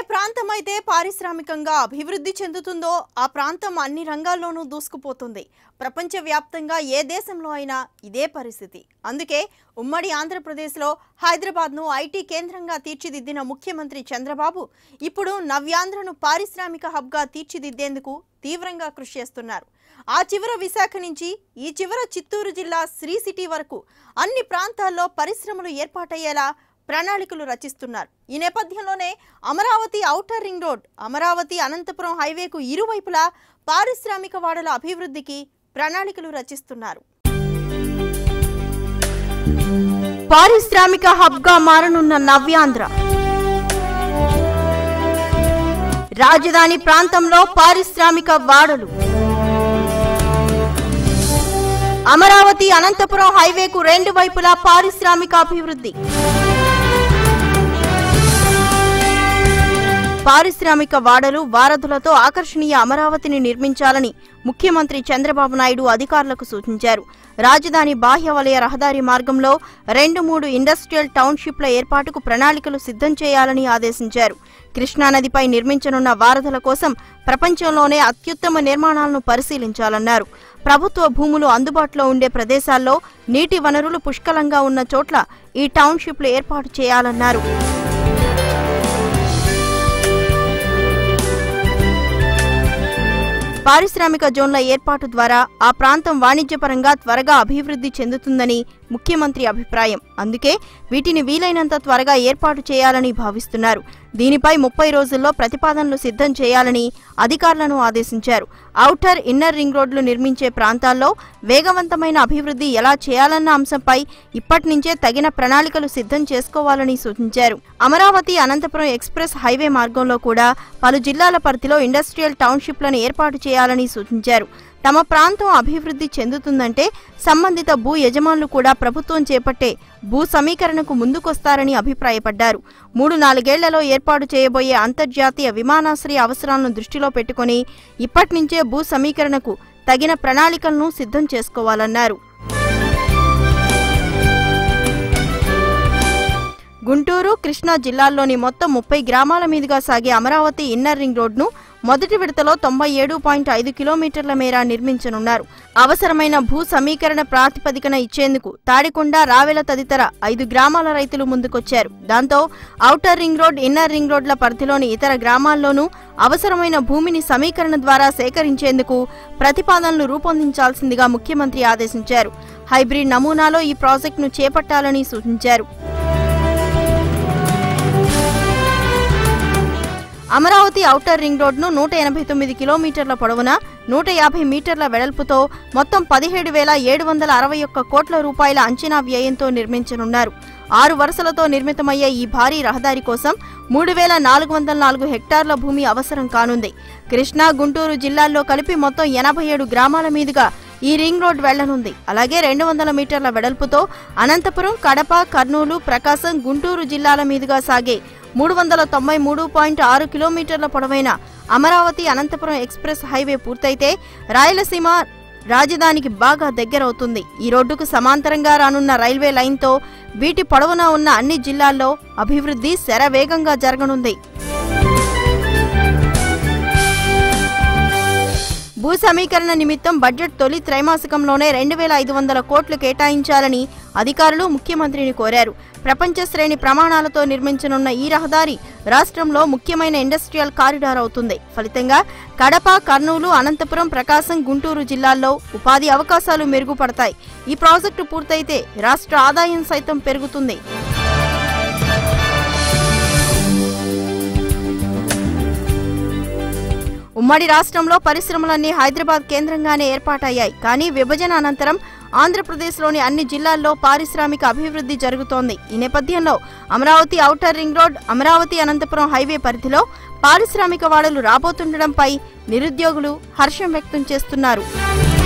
ప్రాంతం అయితే పారిశ్రామికంగా అభివృద్ధి చెందుతుందో ఆ ప్రాంతం అన్ని రంగాల్లోనూ దూసుకుపోతుంది ప్రపంచవ్యాప్తంగా ఏ దేశంలో అయినా ఇదే పరిస్థితి అందుకే ఉమ్మడి ఆంధ్రప్రదేశ్లో హైదరాబాద్ను ఐటీ కేంద్రంగా తీర్చిదిద్దిన ముఖ్యమంత్రి చంద్రబాబు ఇప్పుడు నవ్యాంధ్రను పారిశ్రామిక హబ్గా తీర్చిదిద్దేందుకు తీవ్రంగా కృషి చేస్తున్నారు ఆ చివర విశాఖ నుంచి ఈ చివర చిత్తూరు జిల్లా శ్రీ సిటీ వరకు అన్ని ప్రాంతాల్లో పరిశ్రమలు ఏర్పాటయ్యేలా ప్రణాళికలు రచిస్తున్నారు ఈ నేపథ్యంలోనే Amaravati outer ring road Amaravati Anantapuram హైవేకు ఇరువైపులా పారిశ్రామిక వాడల అభివృద్ధికి ప్రణాళికలు రచిస్తున్నారు పారిశ్రామిక హబ్గా మారనున్న నవ్యాంధ్ర రాజధాని ప్రాంతంలో పారిశ్రామిక వాడలు అమరావతి అనంతపురం హైవేకు రెండు వైపులా పారిశ్రామిక అభివృద్ధి పారిశ్రామిక వాడలు వారధులతో ఆకర్షణీయ అమరావతిని నిర్మించాలని ముఖ్యమంత్రి చంద్రబాబు నాయుడు అధికారులకు సూచించారు రాజధాని బాహ్య వలయ రహదారి మార్గంలో రెండు మూడు ఇండస్ట్రియల్ టౌన్షిప్ల ఏర్పాటుకు ప్రణాళికలు సిద్ధం చేయాలని ఆదేశించారు కృష్ణానదిపై నిర్మించనున్న వారధుల కోసం ప్రపంచంలోనే అత్యుత్తమ నిర్మాణాలను పరిశీలించాలన్నారు ప్రభుత్వ భూములు అందుబాటులో ఉండే ప్రదేశాల్లో నీటి వనరులు పుష్కలంగా ఉన్న చోట్ల ఈ టౌన్షిప్లు ఏర్పాటు చేయాలన్నారు పారిశ్రామిక జోన్ల ఏర్పాటు ద్వారా ఆ ప్రాంతం వాణిజ్యపరంగా త్వరగా అభివృద్ధి చెందుతుందని ముఖ్యమంత్రి అభిప్రాయం అందుకే వీటిని వీలైనంత త్వరగా ఏర్పాటు చేయాలని భావిస్తున్నారు దీనిపై ముప్పై రోజుల్లో ప్రతిపాదనలు సిద్ధం చేయాలని అధికారులను ఆదేశించారు ఔటర్ ఇన్నర్ రింగ్ రోడ్లు నిర్మించే ప్రాంతాల్లో వేగవంతమైన అభివృద్ధి ఎలా చేయాలన్న అంశంపై ఇప్పటి నుంచే తగిన ప్రణాళికలు సిద్ధం చేసుకోవాలని సూచించారు అమరావతి అనంతపురం ఎక్స్ప్రెస్ హైవే మార్గంలో కూడా పలు జిల్లాల పరిధిలో ఇండస్ట్రియల్ టౌన్షిప్లను ఏర్పాటు చేయాలని సూచించారు తమ ప్రాంతం అభివృద్ధి చెందుతుందంటే సంబంధిత భూ యజమానులు కూడా ప్రభుత్వం చేపట్టే భూ సమీకరణకు ముందుకొస్తారని అభిప్రాయపడ్డారు మూడు నాలుగేళ్లలో ఏర్పాటు చేయబోయే అంతర్జాతీయ విమానాశ్రయ అవసరాలను దృష్టిలో పెట్టుకుని ఇప్పటి నుంచే భూ సమీకరణకు తగిన ప్రణాళికలను సిద్ధం చేసుకోవాలన్నారు గుంటూరు కృష్ణా జిల్లాల్లోని మొత్తం ముప్పై గ్రామాల మీదుగా సాగే అమరావతి ఇన్నర్ రింగ్ రోడ్ను మొదటి విడతలో తొంభై ఏడు పాయింట్ ఐదు కిలోమీటర్ల మేర నిర్మించనున్నారు అవసరమైన భూ సమీకరణ ప్రాతిపదికన ఇచ్చేందుకు తాడికొండ రావెల తదితర ఐదు గ్రామాల రైతులు ముందుకొచ్చారు దాంతో outer ring road inner ring రోడ్ల పరిధిలోని ఇతర గ్రామాల్లోనూ అవసరమైన భూమిని సమీకరణ ద్వారా సేకరించేందుకు ప్రతిపాదనలు రూపొందించాల్సిందిగా ముఖ్యమంత్రి ఆదేశించారు హైబ్రిడ్ నమూనాలో ఈ ప్రాజెక్టును చేపట్టాలని సూచించారు అమరావతి ఔటర్ రింగ్ రోడ్ను నూట ఎనభై తొమ్మిది కిలోమీటర్ల పొడవున నూట యాభై మీటర్ల వెడల్పుతో మొత్తం పదిహేడు వేల ఏడు వందల అరవై ఒక్క కోట్ల రూపాయల అంచనా వ్యయంతో నిర్మించనున్నారు ఆరు వరుసలతో నిర్మితమయ్యే ఈ భారీ రహదారి కోసం మూడు వేల నాలుగు వందల నాలుగు హెక్టార్ల భూమి అవసరం కానుంది కృష్ణా గుంటూరు జిల్లాల్లో కలిపి మొత్తం ఎనభై ఏడు గ్రామాల మీదుగా ఈ రింగ్ రోడ్ వెళ్లనుంది అలాగే రెండు వందల మీటర్ల వెడల్పుతో అనంతపురం కడప కర్నూలు ప్రకాశం గుంటూరు జిల్లాల మీదుగా సాగే మూడు వందల తొంభై మూడు పాయింట్ ఆరు కిలోమీటర్ల పొడవైన అమరావతి అనంతపురం ఎక్స్ప్రెస్ హైవే పూర్తయితే రాయలసీమ రాజధానికి బాగా దగ్గరవుతుంది ఈ రోడ్డుకు సమాంతరంగా రానున్న రైల్వే లైన్తో వీటి పొడవునా ఉన్న అన్ని జిల్లాల్లో అభివృద్ధి శరవేగంగా జరగనుంది భూ సమీకరణ నిమిత్తం బడ్జెట్ తొలి త్రైమాసికంలోనే రెండు వేల ఐదు వందల కోట్లు కేటాయించాలని అధికారులు ముఖ్యమంత్రిని కోరారు ప్రపంచ శ్రేణి ప్రమాణాలతో నిర్మించనున్న ఈ రహదారి రాష్ట్రంలో ముఖ్యమైన ఇండస్ట్రియల్ కారిడార్ అవుతుంది ఫలితంగా కడప కర్నూలు అనంతపురం ప్రకాశం గుంటూరు జిల్లాల్లో ఉపాధి అవకాశాలు మెరుగుపడతాయి ఈ ప్రాజెక్టు పూర్తయితే రాష్ట్ర ఆదాయం సైతం పెరుగుతుంది ఉమ్మడి రాష్ట్రంలో పరిశ్రమలన్నీ హైదరాబాద్ కేంద్రంగానే ఏర్పాటయ్యాయి కానీ విభజన అనంతరం ఆంధ్రప్రదేశ్లోని అన్ని జిల్లాల్లో పారిశ్రామిక అభివృద్ధి జరుగుతోంది ఈ నేపథ్యంలో Amaravati outer ring road Amaravati Anantapuram highway పరిధిలో పారిశ్రామిక వాడలు రాబోతుండడంపై నిరుద్యోగులు హర్షం వ్యక్తం చేస్తున్నారు